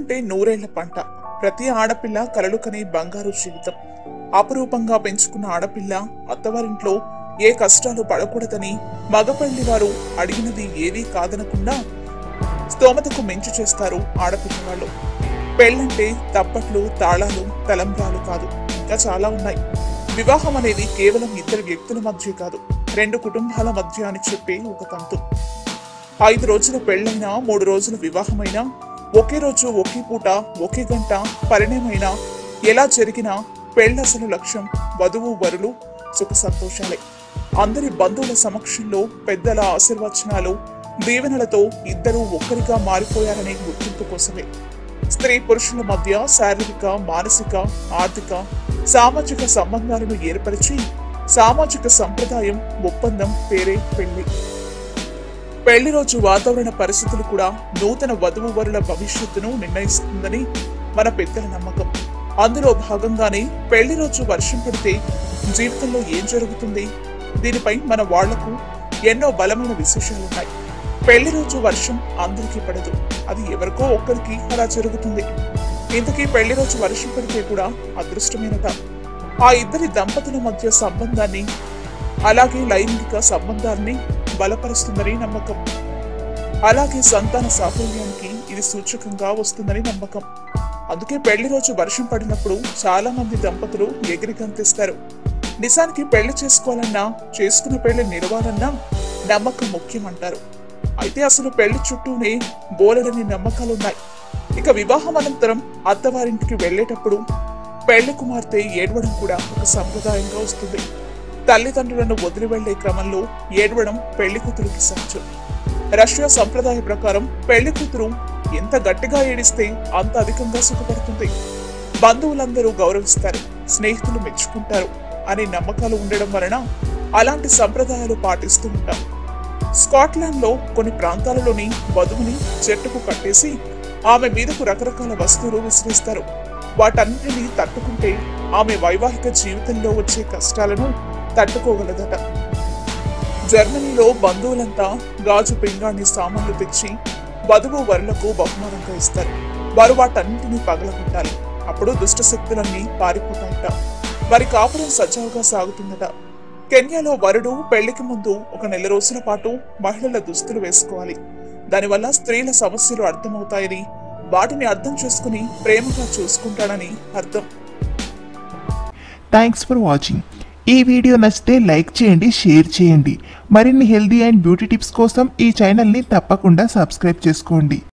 పెళ్ళంటే నూరేళ్ల పంట ప్రతి ఆడపిల్ల కలలు కనే బంగారు జీవితం అపురూపంగా పెంచుకున్న ఆడపిల్ల అత్తవారింట్లో ఏ కష్టాలు పడకూడదని మగపల్లి వారు అడిగినది ఏదీ కాదనకుండా స్తోమతకు మించి చేస్తారు ఆడపిల్ల వాళ్ళు పెళ్ళంటే తప్పట్లు తాళాలు తలంబ్రాలు కాదు ఇంకా చాలా ఉన్నాయి వివాహం అనేది కేవలం ఇద్దరు వ్యక్తుల మధ్య కాదు రెండు కుటుంబాల మధ్య అని చెప్పే ఒక తంతు ఐదు రోజుల పెళ్ళైనా మూడు రోజుల వివాహమైనా ఒకే రోజు ఒకే పూట ఒకే గంట పరిణయమైనా ఎలా జరిగినా పెళ్ళసలు లక్ష్యం వధువు వరులు సుఖ సంతోషాలే అందరి బంధువుల సమక్షంలో పెద్దల ఆశీర్వచనాలు దీవెనలతో ఇద్దరూ ఒక్కరిగా మారిపోయారనే గుర్తింపు కోసమే స్త్రీ పురుషుల మధ్య శారీరక మానసిక ఆర్థిక సామాజిక సంబంధాలను ఏర్పరిచి సామాజిక సంప్రదాయం ఒప్పందం పేరే పెళ్లి పెళ్లి రోజు వాతావరణ పరిస్థితులు కూడా నూతన వధువు వరుల భవిష్యత్తును నిర్ణయిస్తుందని మన పెద్దల నమ్మకం అందులో భాగంగానే పెళ్లి రోజు వర్షం పడితే జీవితంలో ఏం జరుగుతుంది దీనిపై మన వాళ్లకు ఎన్నో బలమైన విశేషాలున్నాయి పెళ్లి రోజు వర్షం అందరికీ పడదు అది ఎవరికో ఒక్కరికి అలా జరుగుతుంది ఇంతకీ పెళ్లి రోజు వర్షం పడితే కూడా అదృష్టమేనట ఆ ఇద్దరి దంపతుల మధ్య సంబంధాన్ని అలాగే లైంగిక సంబంధాన్ని బలపరుస్తుందని నమ్మకం అలాగే సంతాన సాఫల్యానికి ఇది సూచకంగా వస్తుందని నమ్మకం అందుకే పెళ్లి రోజు వర్షం పడినప్పుడు చాలా మంది దంపతులు ఎగిరి కనిపిస్తారు నిజానికి పెళ్లి చేసుకోవాలన్నా చేసుకున్న పెళ్లి నిలవాలన్నా నమ్మకం ముఖ్యమంటారు అయితే అసలు పెళ్లి చుట్టూనే బోలెడని నమ్మకాలున్నాయి ఇక వివాహం అనంతరం అత్తవారింటికి వెళ్ళేటప్పుడు పెళ్లి కుమార్తె ఏడవడం కూడా ఒక సంప్రదాయంగా వస్తుంది తల్లిదండ్రులను వదిలి వెళ్లే క్రమంలో ఏడవడం పెళ్లి కూతురికి సహజం రష్యా సంప్రదాయ ప్రకారం పెళ్లి కూతురు ఎంత గట్టిగా ఏడిస్తే అంత అధికంగా సుఖపడుతుంది బంధువులందరూ గౌరవిస్తారు స్నేహితులు మెచ్చుకుంటారు అనే నమ్మకాలు ఉండడం వలన అలాంటి సంప్రదాయాలు పాటిస్తూ ఉంటాం స్కాట్లాండ్ లో కొన్ని ప్రాంతాలలోని వధువుని చెట్టుకు కట్టేసి ఆమె మీదకు రకరకాల వస్తువులు విసిరిస్తారు వాటన్నిటిని తట్టుకుంటే ఆమె వైవాహిక జీవితంలో వచ్చే కష్టాలను తట్టుకోగలదట జర్మనీలో బంధువులంతా గాజు పింగాణి సామాన్లు తెచ్చి వధువు వరులకు బహుమానంగా ఇస్తారు వారు వాటన్నింటినీ పగలగొట్టాలి అప్పుడు దుష్ట శక్తులన్నీ పారిపోతాయట వారి కాపురం సజావుగా సాగుతుందట కెన్యాలో వరుడు పెళ్లికి ముందు ఒక నెల రోజుల పాటు మహిళల దుస్తులు వేసుకోవాలి దానివల్ల స్త్రీల సమస్యలు అర్థమవుతాయని వాటిని అర్థం చేసుకుని ప్రేమగా చూసుకుంటాడని అర్థం థ్యాంక్స్ ఫర్ వాచింగ్ ఈ వీడియో నచ్చితే లైక్ చేయండి షేర్ చేయండి మరిన్ని హెల్దీ అండ్ బ్యూటీ టిప్స్ కోసం ఈ ఛానల్ని తప్పకుండా సబ్స్క్రైబ్ చేసుకోండి